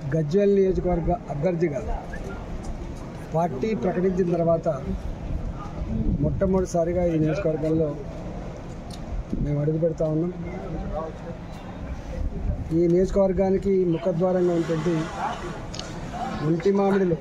గజ్వేల్ నియోజకవర్గ అభ్యర్థిగా పార్టీ ప్రకటించిన తర్వాత మొట్టమొదటిసారిగా ఈ నియోజకవర్గంలో మేము అడుగు పెడతా ఉన్నాం ఈ నియోజకవర్గానికి ముఖద్వారంగా ఉంటుంది ఒంటి మామిడిలో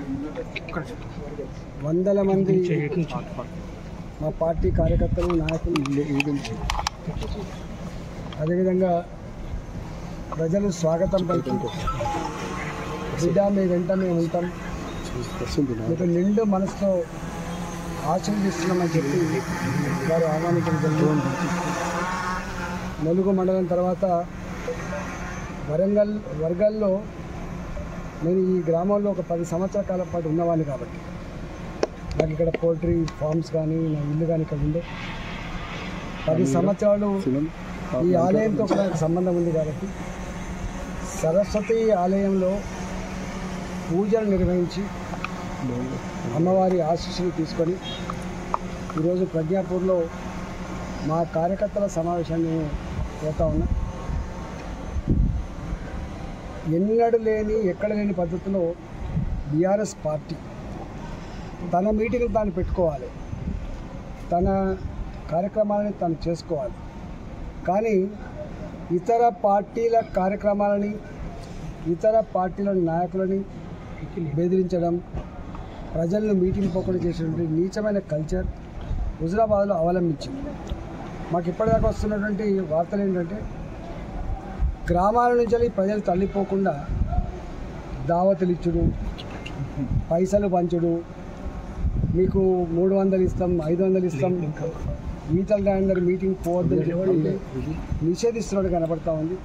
వందల మంది మా పార్టీ కార్యకర్తలు నాయకులు అదేవిధంగా ప్రజలు స్వాగతం పలికి బిడ్డ మీ వెంట మేము ఉంటాం మీకు నిండు మనసుతో ఆశీర్దిస్తున్నామని చెప్పి వారు ఆహ్వానించడం జరిగింది ములుగు మండలం తర్వాత వరంగల్ వర్గాల్లో నేను ఈ గ్రామంలో ఒక పది సంవత్సరాల కాలం పాటు ఉన్నవాడిని కాబట్టి నాకు ఇక్కడ పోల్ట్రీ ఫార్మ్స్ కానీ నా ఇల్లు కానీ ఇక్కడ ఉండే పది సంవత్సరాలు ఈ ఆలయంతో కూడా నాకు సంబంధం ఉంది కాబట్టి సరస్వతి ఆలయంలో పూజలు నిర్వహించి అమ్మవారి ఆశీస్సులు తీసుకొని ఈరోజు ప్రజ్ఞాపూర్లో మా కార్యకర్తల సమావేశాన్ని నేను పోతా ఉన్నా ఎన్నడూ లేని ఎక్కడ లేని పద్ధతిలో బీఆర్ఎస్ పార్టీ తన మీటింగ్లు తాను పెట్టుకోవాలి తన కార్యక్రమాలని తాను చేసుకోవాలి కానీ ఇతర పార్టీల కార్యక్రమాలని ఇతర పార్టీల నాయకులని బెదిరించడం ప్రజలను మీటింగ్ పోకుండా చేసినటువంటి నీచమైన కల్చర్ హుజరాబాద్లో అవలంబించింది మాకు ఇప్పటిదాకా వస్తున్నటువంటి వార్తలు ఏంటంటే గ్రామాల నుంచి వెళ్ళి ప్రజలు తల్లిపోకుండా దావతులు ఇచ్చుడు పైసలు పంచుడు మీకు మూడు వందలు ఇస్తాం ఐదు వందలు ఇస్తాం ఈతల డాండర్ మీటింగ్ పోవద్దని చెప్పి నిషేధిస్తున్నట్టు కనబడతా ఉంది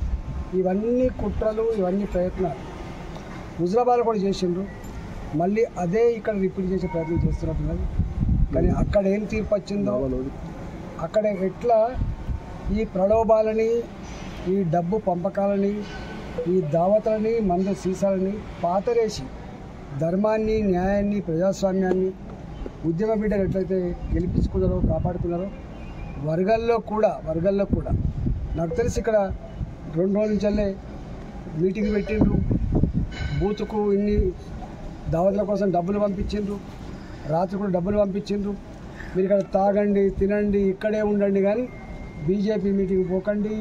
ఇవన్నీ కుట్రలు ఇవన్నీ ప్రయత్నాలు హుజరాబాద్ కూడా చేసిండ్రు మళ్ళీ అదే ఇక్కడ రిపీట్ చేసే ప్రయత్నం చేస్తున్నట్టున్నది కానీ అక్కడ ఏం తీర్పు వచ్చిందో అక్కడ ఎట్లా ఈ ప్రలోభాలని ఈ డబ్బు పంపకాలని ఈ దావతలని మంద సీసాలని పాతరేసి ధర్మాన్ని న్యాయాన్ని ప్రజాస్వామ్యాన్ని ఉద్యమ బిడ్డలు ఎట్లయితే గెలిపించుకున్నారో కాపాడుకున్నారో వర్గాల్లో కూడా వర్గాల్లో కూడా నాకు తెలిసి ఇక్కడ రెండు రోజుల నుంచే మీటింగ్ పెట్టిండ్రు బూత్కు ఇన్ని దావతుల కోసం డబ్బులు పంపించిండ్రు రాత్రి కూడా డబ్బులు పంపించిండ్రు మీరు ఇక్కడ తాగండి తినండి ఇక్కడే ఉండండి కానీ బీజేపీ మీటింగ్ పోకండి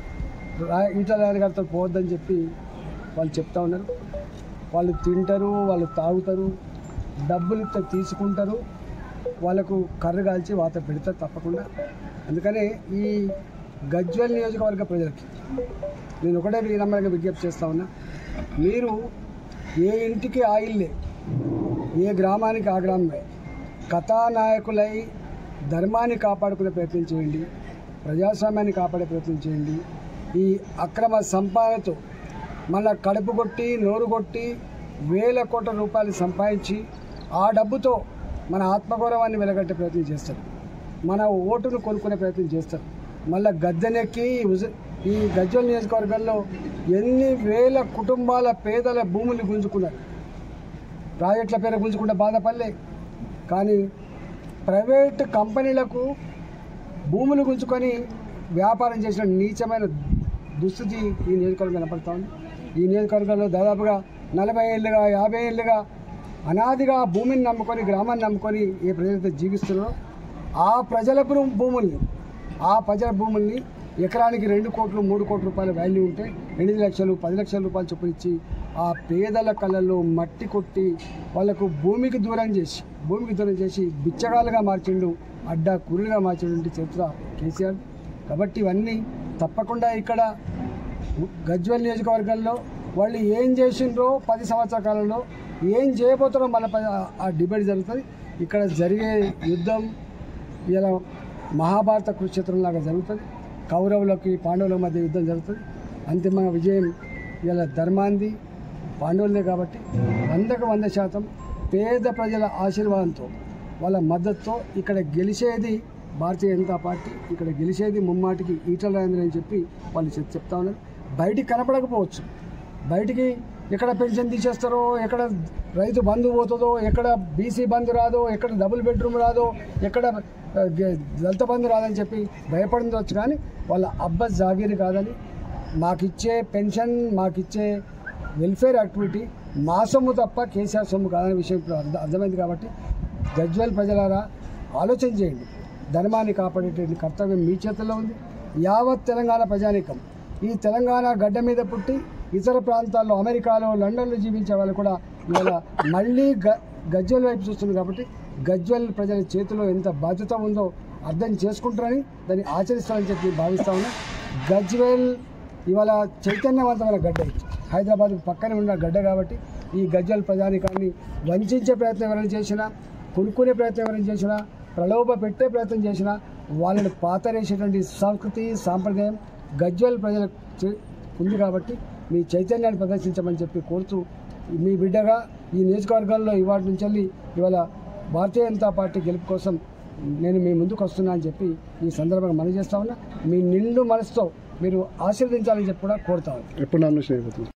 రా- ఈటల రాజు గారితో పోవద్దని చెప్పి వాళ్ళు చెప్తా ఉన్నారు వాళ్ళు తింటారు వాళ్ళు తాగుతారు డబ్బులు ఇస్తే తీసుకుంటారు వాళ్ళకు కర్ర కాల్చి వాత పెడతారు తప్పకుండా అందుకనే ఈ గజ్వల్ నియోజకవర్గ ప్రజలకి నేను ఒకటే వినమ్రంగా విజ్ఞప్తి చేస్తా ఉన్నా మీరు ఏ ఇంటికి ఆ ఇల్లే ఏ గ్రామానికి ఆ గ్రామమే కథానాయకులై ధర్మాన్ని కాపాడుకునే ప్రయత్నం చేయండి ప్రజాస్వామ్యాన్ని కాపాడే ప్రయత్నం చేయండి ఈ అక్రమ సంపాదనతో మన కడుపు కొట్టి నోరు కొట్టి వేల కోట్ల రూపాయలు సంపాదించి ఆ డబ్బుతో మన ఆత్మగౌరవాన్ని వెలగట్టే ప్రయత్నం చేస్తారు మన ఓటును కొనుక్కునే ప్రయత్నం చేస్తారు మళ్ళీ గద్దెనెక్కి ఈ ఉజ- ఈ గజ్వల్ నియోజకవర్గంలో ఎన్ని వేల కుటుంబాల పేదల భూములు గుంజుకున్నారు ప్రాజెక్టుల పేరు గుంజుకుంటే బాధపడలే కానీ ప్రైవేట్ కంపెనీలకు భూములు గుంజుకొని వ్యాపారం చేసిన నీచమైన దుస్థితి ఈ నియోజకవర్గం కనపడతా ఉంది ఈ నియోజకవర్గంలో దాదాపుగా నలభై ఏళ్ళుగా యాభై ఏళ్ళుగా అనాదిగా భూమిని నమ్ముకొని గ్రామాన్ని నమ్ముకొని ఏ ప్రజలైతే జీవిస్తున్నారో ఆ ప్రజలకు భూముల్ని ఆ ప్రజల భూముల్ని ఎకరానికి రెండు కోట్లు మూడు కోట్ల రూపాయల వాల్యూ ఉంటే ఎనిమిది లక్షలు పది లక్షల రూపాయలు చొప్పున ఇచ్చి ఆ పేదల కళ్ళల్లో మట్టి కొట్టి వాళ్ళకు భూమికి దూరం చేసి భూమికి దూరం చేసి బిచ్చగాలుగా మార్చిండు అడ్డా కురులుగా మార్చినటువంటి చరిత్ర కేసీఆర్ కాబట్టి ఇవన్నీ తప్పకుండా ఇక్కడ గజ్వల్ నియోజకవర్గంలో వాళ్ళు ఏం చేసిండ్రో పది సంవత్సరాల కాలంలో ఏం చేయబోతారో మళ్ళీ ఆ డిబేట్ జరుగుతుంది ఇక్కడ జరిగే యుద్ధం ఇలా మహాభారత కురుక్షేత్రంలాగా జరుగుతుంది కౌరవులకి పాండవుల మధ్య యుద్ధం జరుగుతుంది అంతిమ విజయం ఇలా ధర్మాంది పాండవులదే కాబట్టి వందకు వంద శాతం పేద ప్రజల ఆశీర్వాదంతో వాళ్ళ మద్దతుతో ఇక్కడ గెలిచేది భారతీయ జనతా పార్టీ ఇక్కడ గెలిచేది ముమ్మాటికి ఈటల రాజేంద్ర అని చెప్పి వాళ్ళు చెప్- చెప్తా ఉన్నారు బయటికి కనపడకపోవచ్చు బయటికి ఎక్కడ పెన్షన్ తీసేస్తారో ఎక్కడ రైతు బంధు పోతుందో ఎక్కడ బీసీ బంధు రాదో ఎక్కడ డబుల్ బెడ్రూమ్ రాదో ఎక్కడ ఆ, గె- దళిత బంధు రాదని చెప్పి భయపడిందవచ్చు కానీ వాళ్ళ అబ్బ జాగీరు కాదని మాకిచ్చే పెన్షన్ మాకిచ్చే వెల్ఫేర్ యాక్టివిటీ మా సొమ్ము తప్ప కేసీఆర్ సొమ్ము కాదనే విషయం ఇప్పుడు అర్థ అర్థమైంది కాబట్టి గజ్వెల్ ప్రజలారా ఆలోచన చేయండి ధర్మాన్ని కాపాడేటువంటి కర్తవ్యం మీ చేతుల్లో ఉంది యావత్ తెలంగాణ ప్రజానీకం ఈ తెలంగాణ గడ్డ మీద పుట్టి ఇతర ప్రాంతాల్లో అమెరికాలో లండన్లో జీవించే వాళ్ళు కూడా ఇవాళ మళ్ళీ గ గజ్వెల్ వైపు చూస్తుంది కాబట్టి గజ్వెల్ ప్రజల చేతిలో ఎంత బాధ్యత ఉందో అర్థం చేసుకుంటారని దాన్ని ఆచరిస్తారని చెప్పి భావిస్తా ఉన్నా గజ్వెల్ ఇవాళ చైతన్యవంతమైన గడ్డ ఇది. హైదరాబాద్ పక్కనే ఉన్న గడ్డ కాబట్టి ఈ గజ్వెల్ ప్రజానికాన్ని వంచే ప్రయత్నం ఎవరైనా చేసినా కొనుక్కునే ప్రయత్నం ఎవరైనా చేసినా ప్రలోభ పెట్టే ప్రయత్నం చేసినా వాళ్ళని పాతరేసేటువంటి సంస్కృతి సాంప్రదాయం గజ్వెల్ ప్రజలకు చే- ఉంది కాబట్టి మీ చైతన్యాన్ని ప్రదర్శించమని చెప్పి కోరుతూ మీ బిడ్డగా ఈ నియోజకవర్గాల్లో ఇవాటి నుంచి వెళ్ళి ఇవాళ భారతీయ జనతా పార్టీ గెలుపు కోసం నేను మీ ముందుకు వస్తున్నా అని చెప్పి ఈ సందర్భంగా మనం చేస్తా ఉన్నా మీ నిండు మనసుతో మీరు ఆశీర్వదించాలని చెప్పి కూడా కోరుతా ఉన్నా ఎప్పుడు నామినేషన్ అయిపోతుంది